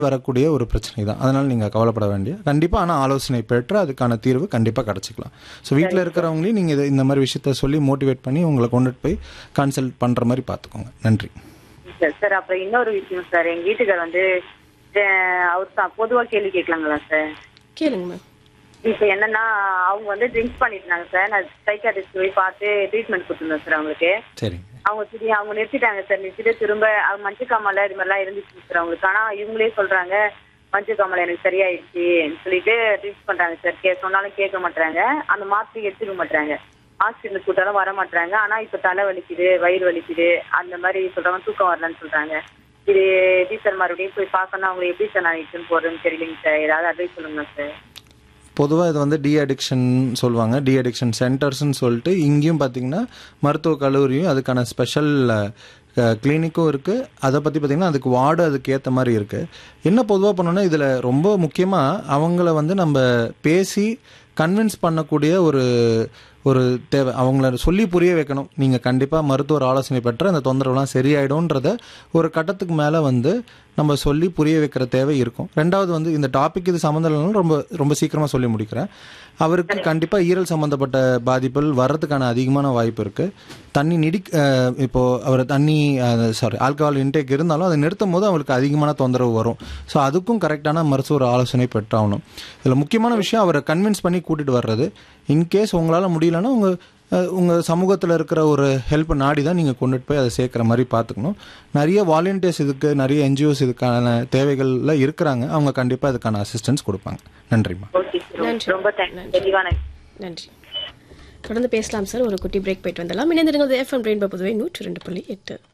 வரக்கூடிய ஒரு பிரச்சனை தான் அதனால் நீங்கள் கவலைப்பட வேண்டிய கண்டிப்பாக ஆனால் ஆலோசனை பெற்று அதுக்கான தீர்வு கண்டிப்பாக கிடச்சிக்கலாம் ஸோ வீட்டில் இருக்கிறவங்களையும் நீங்கள் இதை இந்த மாதிரி விஷயத்த சொல்லி மோட்டிவேட் பண்ணி உங்களை கொண்டுட்டு போய் கன்சல்ட் பண்ணுற மாதிரி பார்த்துக்கோங்க நன்றி சார் சார் அப்புறம் இன்னொரு விஷயம் சார் எங்க வீட்டுக்கார் வந்து அஹ், அவர் தான் பொதுவா கேள்வி கேட்கலாங்களா சார் கேளுங்க மேம் இப்போ என்னன்னா அவங்க வந்து ட்ரிங்க்ஸ் பண்ணிட்டாங்க சார் நான் சைக்காட்டிஸ்ட் போய் பார்த்து ட்ரீட்மெண்ட் கொடுத்துருந்தேன் சார் அவங்களுக்கு சரிங்க அவங்க திடீர் அவங்க நிறுத்திட்டாங்க சார் நிறுத்திட்டு திரும்ப அவங்க மஞ்சள் காமால இது மாதிரிலாம் இருந்துச்சு சார் அவங்களுக்கு ஆனா இவங்களே சொல்றாங்க மஞ்சள் காமால எனக்கு சரியாயிடுச்சு சொல்லிட்டு ட்ரீட் பண்றாங்க சார் கே சொன்னாலும் கேட்க மாட்டாங்க அந்த மாத்திரை எடுத்துக்க மாட்டாங்க ஹாஸ்பிட்டலுக்கு கூட்டாலும் வர மாட்டாங்க ஆனா இப்ப தலை வலிக்குது வயிறு வலிக்குது அந்த மாதிரி சொல்றாங்க தூக்கம் வரலன்னு சொல்றாங்க இது எப்படி சார் மறுபடியும் போய் பார்க்கணும் அவங்க எப்படி சார் நான் இட்டுன்னு போறதுன்னு தெரியலைங்க சார் ஏதாவது அட்வைஸ் சொல்லுங்க சார் பொதுவாக இது வந்து டி அடிக்ஷன் சொல்லுவாங்க டி அடிக்ஷன் சென்டர்ஸ்னு சொல்லிட்டு இங்கேயும் பார்த்தீங்கன்னா மருத்துவக் கல்லூரியும் அதுக்கான ஸ்பெஷல் கிளினிக்கும் இருக்குது அதை பற்றி பார்த்தீங்கன்னா அதுக்கு வார்டு அதுக்கு ஏற்ற மாதிரி இருக்குது என்ன பொதுவாக பண்ணோன்னா இதில் ரொம்ப முக்கியமாக அவங்கள வந்து நம்ம பேசி கன்வின்ஸ் பண்ணக்கூடிய ஒரு ஒரு தேவை அவங்கள சொல்லி புரிய வைக்கணும் நீங்கள் கண்டிப்பாக மருத்துவர் ஆலோசனை பெற்று அந்த தொந்தரவுலாம் சரியாயிடும்ன்றத ஒரு கட்டத்துக்கு மேலே வந்து நம்ம சொல்லி புரிய வைக்கிற தேவை இருக்கும் ரெண்டாவது வந்து இந்த டாபிக் இது சம்மந்தம் இல்லைனாலும் ரொம்ப ரொம்ப சீக்கிரமாக சொல்லி முடிக்கிறேன் அவருக்கு கண்டிப்பாக ஈரல் சம்மந்தப்பட்ட பாதிப்புகள் வர்றதுக்கான அதிகமான வாய்ப்பு இருக்குது தண்ணி நிடி அஹ், இப்போ அவர் தண்ணி சாரி ஆல்கஹால் இன்டேக் இருந்தாலும் அதை நிறுத்தும் போது அவருக்கு அதிகமான தொந்தரவு வரும் ஸோ அதுக்கும் கரெக்டான மருத்துவர் ஆலோசனை பெற்றாகணும் இதில் முக்கியமான விஷயம் அவரை கன்வின்ஸ் பண்ணி கூட்டிகிட்டு வர்றது இன்கேஸ் உங்களால் முடியலன்னா உங்கள் உங்கள் சமூகத்தில் இருக்கிற ஒரு ஹெல்ப் நாடி தான் நீங்கள் கொண்டுட்டு போய் அதை சேர்க்குற மாதிரி பார்த்துக்கணும் நிறைய வாலண்டியர்ஸ் இதுக்கு நிறைய என்ஜிஓஸ் இதுக்கான தேவைகளில் இருக்கிறாங்க அவங்க கண்டிப்பாக இதுக்கான அசிஸ்டன்ஸ் கொடுப்பாங்க நன்றிம்மா ஓகே நன்றி. சார் ரொம்ப தேங்க்ஸ் தெளிவான நன்றி தொடர்ந்து பேசலாம் சார் ஒரு குட்டி பிரேக் போயிட்டு வந்துடலாம் இணைந்திருங்கள் எஃப்எம் ரெயின்போ புதுவை நூற்று ரெண்டு புள்ளி எட்டு